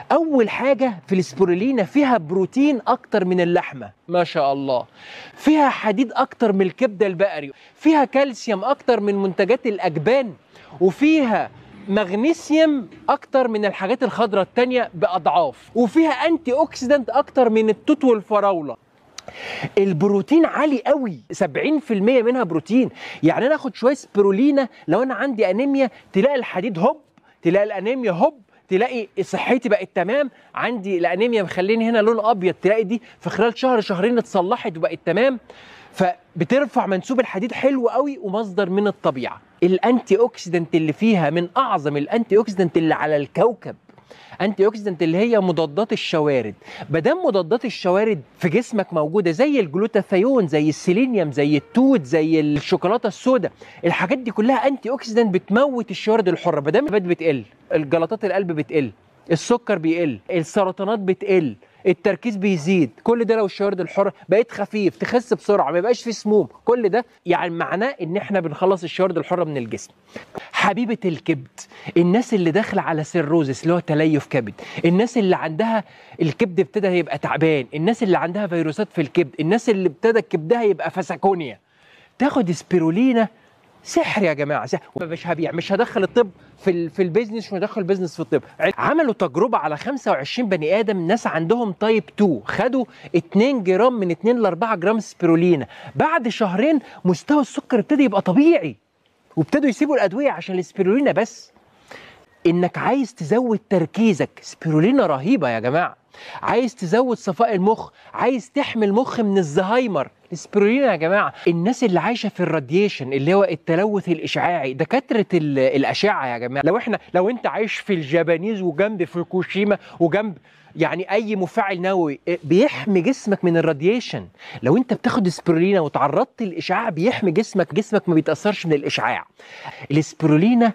اول حاجه في السبirulina فيها بروتين اكتر من اللحمه ما شاء الله فيها حديد اكتر من الكبده البقري فيها كالسيوم اكتر من منتجات الاجبان وفيها مغنيسيوم اكتر من الحاجات الخضراء التانية باضعاف وفيها انتي اوكسيدنت اكتر من التوت والفراوله البروتين عالي قوي 70% منها بروتين يعني انا اخد شويه سبirulina لو انا عندي انيميا تلاقي الحديد هوب تلاقي الانيميا هوب تلاقي صحتي بقت تمام عندي الانيميا مخليني هنا لون ابيض تلاقي دي في خلال شهر شهرين اتصلحت وبقت تمام فبترفع منسوب الحديد حلو قوي ومصدر من الطبيعه الانتي اوكسيدنت اللي فيها من اعظم الانتي اوكسيدنت اللي على الكوكب انتي اوكسيدنت اللي هي مضادات الشوارد ما دام مضادات الشوارد في جسمك موجوده زي الجلوتاثيون زي السيلينيوم زي التوت زي الشوكولاته السوداء الحاجات دي كلها انتي اوكسيدنت بتموت الشوارد الحره ما دام بتقل الجلطات القلب بتقل السكر بيقل السرطانات بتقل التركيز بيزيد كل ده لو الشوارد الحره بقيت خفيف تخس بسرعه ما يبقاش فيه سموم كل ده يعني معناه ان احنا بنخلص الشوارد الحره من الجسم حبيبه الكبد الناس اللي داخله على سيروزس اللي هو تليف كبد الناس اللي عندها الكبد ابتدى يبقى تعبان الناس اللي عندها فيروسات في الكبد الناس اللي ابتدى كبدها يبقى فسكونيا تاخد سبيرولينا سحر يا جماعه سحر مش هبيع مش هدخل الطب في ال... في البيزنس مش هدخل البيزنس في الطب عملوا تجربه على 25 بني ادم ناس عندهم تايب 2 خدوا 2 جرام من 2 ل 4 جرام سبيرولينا بعد شهرين مستوى السكر ابتدى يبقى طبيعي وابتدوا يسيبوا الادويه عشان السبيرولينا بس انك عايز تزود تركيزك سبيرولينا رهيبه يا جماعه عايز تزود صفاء المخ عايز تحمي المخ من الزهايمر السبيرولينا يا جماعه الناس اللي عايشه في الراديشن اللي هو التلوث الاشعاعي دكاتره الاشعه يا جماعه لو احنا لو انت عايش في الجابانيز وجنب فوكوشيما وجنب يعني اي مفاعل نووي بيحمي جسمك من الراديشن لو انت بتاخد سبirulina وتعرضت للاشعاع بيحمي جسمك جسمك ما بيتاثرش من الاشعاع السبirulina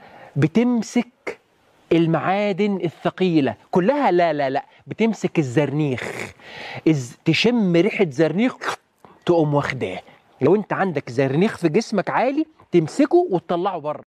بتمسك المعادن الثقيلة كلها لا لا لا بتمسك الزرنيخ إز تشم ريحة زرنيخ تقوم واخداه لو انت عندك زرنيخ في جسمك عالي تمسكه وتطلعه بره